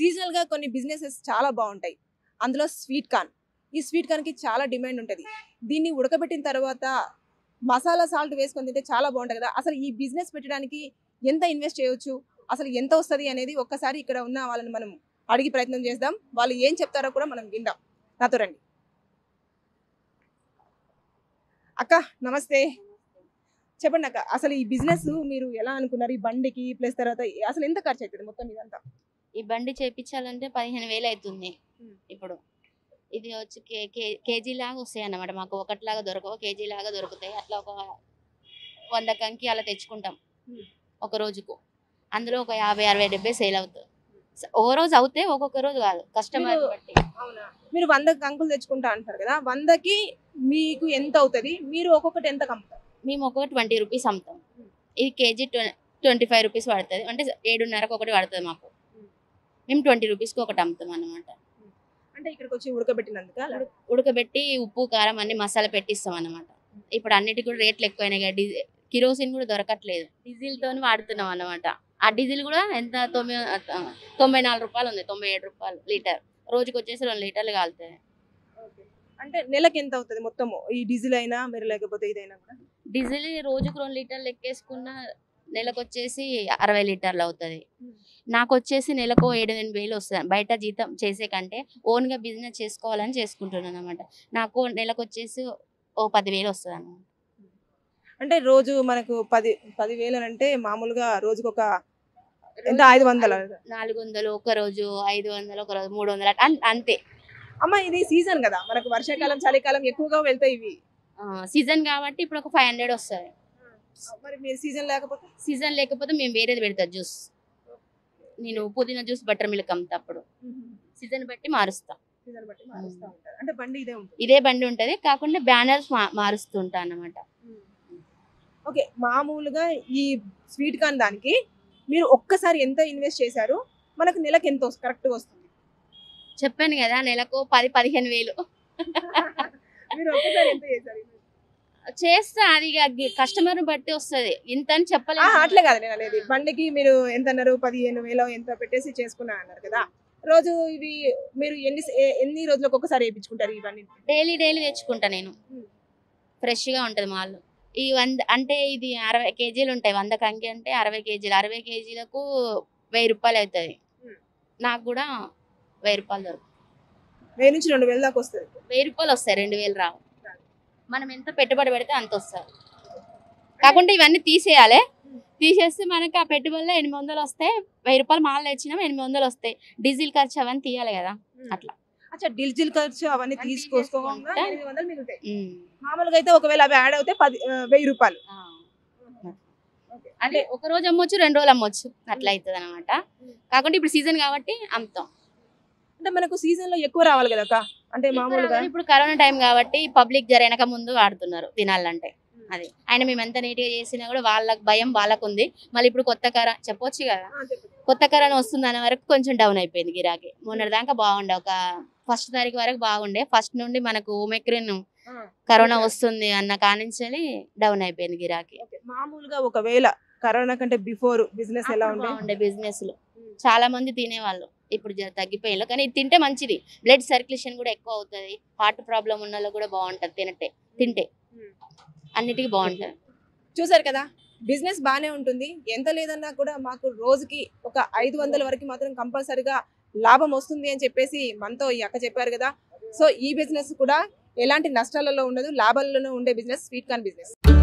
Seasonal గా కొన్ని businesses చాలా బాగుంటాయి అందులో స్వీట్ కార్న్ ఈ స్వీట్ కార్న్ కి చాలా డిమాండ్ ఉంటుంది దీన్ని ఉడకబెట్టిన తర్వాత మసాలా సాల్ట్ వేసుకొని తింటే చాలా బాగుంటుంది కదా అసలు ఈ బిజినెస్ పెట్టడానికి ఎంత ఇన్వెస్ట్ చేయొచ్చు అసలు ఎంత వస్తుంది అనేది ఒక్కసారి ఇక్కడ ఉన్న వాళ్ళని మనం అడిగి ప్రయత్నం చేద్దాం వాళ్ళు ఏం చెప్తారో కూడా మనం విందాం నాతో రండి అక్క నమస్తే చెప్పండి అక్క అసలు ఈ బిజినెస్ మీరు ఎలా అనుకున్నారు ఈ బండికి ప్లస్ తర్వాత అసలు ఎంత ఖర్చు అవుతుంది మొత్తం ఇదంతా ఈ బండి చేపించాలంటే పదిహేను వేలు అవుతుంది ఉమ్. ఇప్పుడు ఇది వచ్చి కే- కే- కేజీ లాగా వస్తాయి అన్నమాట మాకు ఒకటిలాగా దొరకవు కేజీ లాగా దొరుకుతాయి అట్లా ఒక వంద కంకి అలా తెచ్చుకుంటాం ఉమ్. ఒక రోజుకు అందులో ఒక యాభై అరవై డెబ్బై సేల్ అవుతుంది ఓ రోజు అవుతే ఒక్కొక్క రోజు కాదు కస్టమర్ మీరు- బట్టి అవునా మీరు వంద కంకులు తెచ్చుకుంటా అంటారు కదా వందకి మీకు ఎంత అవుతుంది మీరు ఒక్కొక్కటి ఎంత కమ్ముతారు మేము ఒక ట్వంటీ రూపీస్ అమ్ముతాం ఇది కేజీ ట్వంటీ ఫైవ్ రూపీస్ పడుతుంది అంటే ఏడున్నరకు ఒకటి పడుతుంది మాకు మేము ట్వంటీ రూపీస్కి ఒకటి అమ్ముతాం అన్నమాట అంటే ఇక్కడికి వచ్చి ఉడకబెట్టినందుక ఉడకబెట్టి ఉప్పు కారం అన్ని మసాలా పెట్టిస్తాం అన్నమాట ఇప్పుడు అన్నిటికి కూడా రేట్లు ఎక్కువైనాయి కదా డీజిల్ కిరోసిన్ కూడా దొరకట్లేదు డీజిల్ తోని వాడుతున్నాం అన్నమాట ఆ డీజిల్ కూడా ఎంత తొంభై ఆ, తొంభై నాలుగు రూపాయలు ఉంది తొంభై ఏడు రూపాయలు లీటర్ రోజుకి వచ్చేసి రెండు లీటర్లు కాలుతాయి అంటే నెలకి ఎంత అవుతుంది మొత్తము ఈ డీజిల్ అయినా మీరు లేకపోతే ఇదైనా కూడా డీజిల్ రోజుకు రెండు లీటర్లు ఎక్కేసుకున్న నెలకు వచ్చేసి అరవై లీటర్లు అవుతుంది Hmm. నాకు వచ్చేసి నెలకు ఏడు ఎనిమిది వేలు వస్తుంది బయట జీతం చేసే కంటే ఓన్ గా బిజినెస్ చేసుకోవాలని చేసుకుంటున్నాను అనమాట నాకు నెలకు వచ్చేసి ఓ పదివేలు వస్తుంది అన్నమాట అంటే రోజు మనకు పది పదివేలు అని అంటే మామూలుగా రోజుకు ఒక ఎంత ఐదు వందల నాలుగు వందలు ఒక రోజు ఐదు వందలు ఒక రోజు మూడు వందలు అట్లా అన్- అంతే అమ్మ ఇది సీజన్ కదా మనకు వర్షాకాలం చలికాలం ఎక్కువగా వెళ్తాయి ఇవి సీజన్ కాబట్టి ఇప్పుడు ఒక ఫైవ్ హండ్రెడ్ వస్తుంది మరి మీరు సీజన్ లేకపోతే సీజన్ లేకపోతే మేము వేరేది పెడతా జ్యూస్ నేను పుదీనా జ్యూస్ బటర్ మిల్క్ అమ్ముతా అప్పుడు సీజన్ బట్టి మారుస్తా సీజన్ బట్టి మారుస్తూ ఉంటారు అంటే బండి ఇదే ఉంటుంది ఇదే బండి ఉంటది కాకుండా బ్యానర్స్ మారుస్తూ ఉంటా అన్నమాట ఓకే మామూలుగా ఈ స్వీట్ కార్న్ దానికి మీరు ఒక్కసారి ఎంత ఇన్వెస్ట్ చేశారు మనకు నెలకు ఎంత కరెక్ట్ వస్తుంది చెప్పాను కదా నెలకు పది పదిహేను వేలు మీరు ఒక్కసారి ఎంత చేశారు చేస్తా అది కస్టమర్ బట్టి వస్తది ఇంత అని ఆ, చెప్పలేదు అట్లే కాదు నేను అనేది బండికి మీరు ఎంత అన్నారు పదిహేను వేలు ఎంత పెట్టేసి చేసుకున్నా అన్నారు కదా రోజు ఇవి మీరు ఎన్ని ఏ- ఎన్ని రోజులకు ఒకసారి వేయించుకుంటారు ఇవన్నీ డైలీ డైలీ తెచ్చుకుంటా నేను Hmm. ఫ్రెష్ గా ఉంటది మాల్ ఈ వంద అంటే ఇది అరవై కేజీలు ఉంటాయి వంద కంకి అంటే అరవై కేజీలు అరవై కేజీలకు వెయ్యి రూపాయలు అవుతుంది Hmm. నాకు కూడా వెయ్యి రూపాయలు దొరుకుతాయి వెయ్యి నుంచి రెండు వేల దాకా వస్తుంది వెయ్యి రూపాయలు వస్తాయి రెండు వేలు రావు మనం ఎంత పెట్టుబడి పెడితే అంత వస్తుంది కాకుండా ఇవన్నీ తీసేయాలి తీసేస్తే మనకి ఆ పెట్టుబడిలో ఎనిమిది వందలు వస్తాయి వెయ్యి రూపాయలు మాల్ తెచ్చినాం ఎనిమిది వందలు వస్తాయి డీజిల్ ఖర్చు అవన్నీ తీయాలి కదా అట్లా. అచ్చా డీజిల్ ఖర్చు అవన్నీ అన్నీ తీసుకోసుకోగా తీసుకుంటే ఎనిమిది వందలు మిగులుతాయి ఉమ్. మామూలుగా అయితే ఒకవేళ అవి యాడ్ అవుతే పది ఆ, వెయ్యి రూపాయలు ఆ. అంటే ఒక రోజు అమ్మొచ్చు రెండు రోజులు అమ్మొచ్చు అట్లా అవుతుంది అనమాట కాకుండా ఇప్పుడు సీజన్ కాబట్టి అమ్ముతాం అంటే మనకు సీజన్ లో ఎక్కువ రావాలి కదా అక్క అంటే మామూలుగా ఇప్పుడు కరోనా టైం కాబట్టి పబ్లిక్ జర వెనక ముందు వాడుతున్నారు తినాలంటే అది ఆయన మేము ఎంత నీట్ గా చేసినా కూడా వాళ్ళకి భయం వాళ్ళకు ఉంది మళ్ళీ ఇప్పుడు కొత్త కర చెప్పొచ్చు కదా ఆ, చెప్పండి. కొత్త కరోనా వస్తుంది అనే వరకు కొంచెం డౌన్ అయిపోయింది గిరాకీ మొన్నటి దాకా బాగుండే ఒక ఫస్ట్ తారీఖు వరకు బాగుండే ఫస్ట్ నుండి మనకు ఓమెక్రిన్ ఆ, కరోనా వస్తుంది అన్న కానించాలి డౌన్ అయిపోయింది గిరాకీ ఓకే. మామూలుగా ఒకవేళ కరోనా కంటే బిఫోర్ బిజినెస్ ఎలా అప్పుడు ఉండే బాగుండే బిజినెస్ లో చాలా మంది తినేవాళ్ళు ఇప్పుడు జర తగ్గిపోయింది కానీ ఇది తింటే మంచిది బ్లడ్ సర్క్యులేషన్ కూడా ఎక్కువ అవుతుంది హార్ట్ ప్రాబ్లం ఉన్న వాళ్ళకి కూడా బాగుంటది తినటే తింటే అన్నిటికీ బాగుంటది చూసారు కదా బిజినెస్ బాగానే ఉంటుంది ఎంత లేదన్నా కూడా మాకు రోజుకి ఒక ఐదు వందల వరకు మాత్రం కంపల్సరిగా లాభం వస్తుంది అని చెప్పేసి మనతో ఈ అక్క చెప్పారు కదా సో ఈ బిజినెస్ కూడా ఎలాంటి నష్టాలలో ఉండదు లాభాలలోనే ఉండే బిజినెస్ స్వీట్ కార్న్ బిజినెస్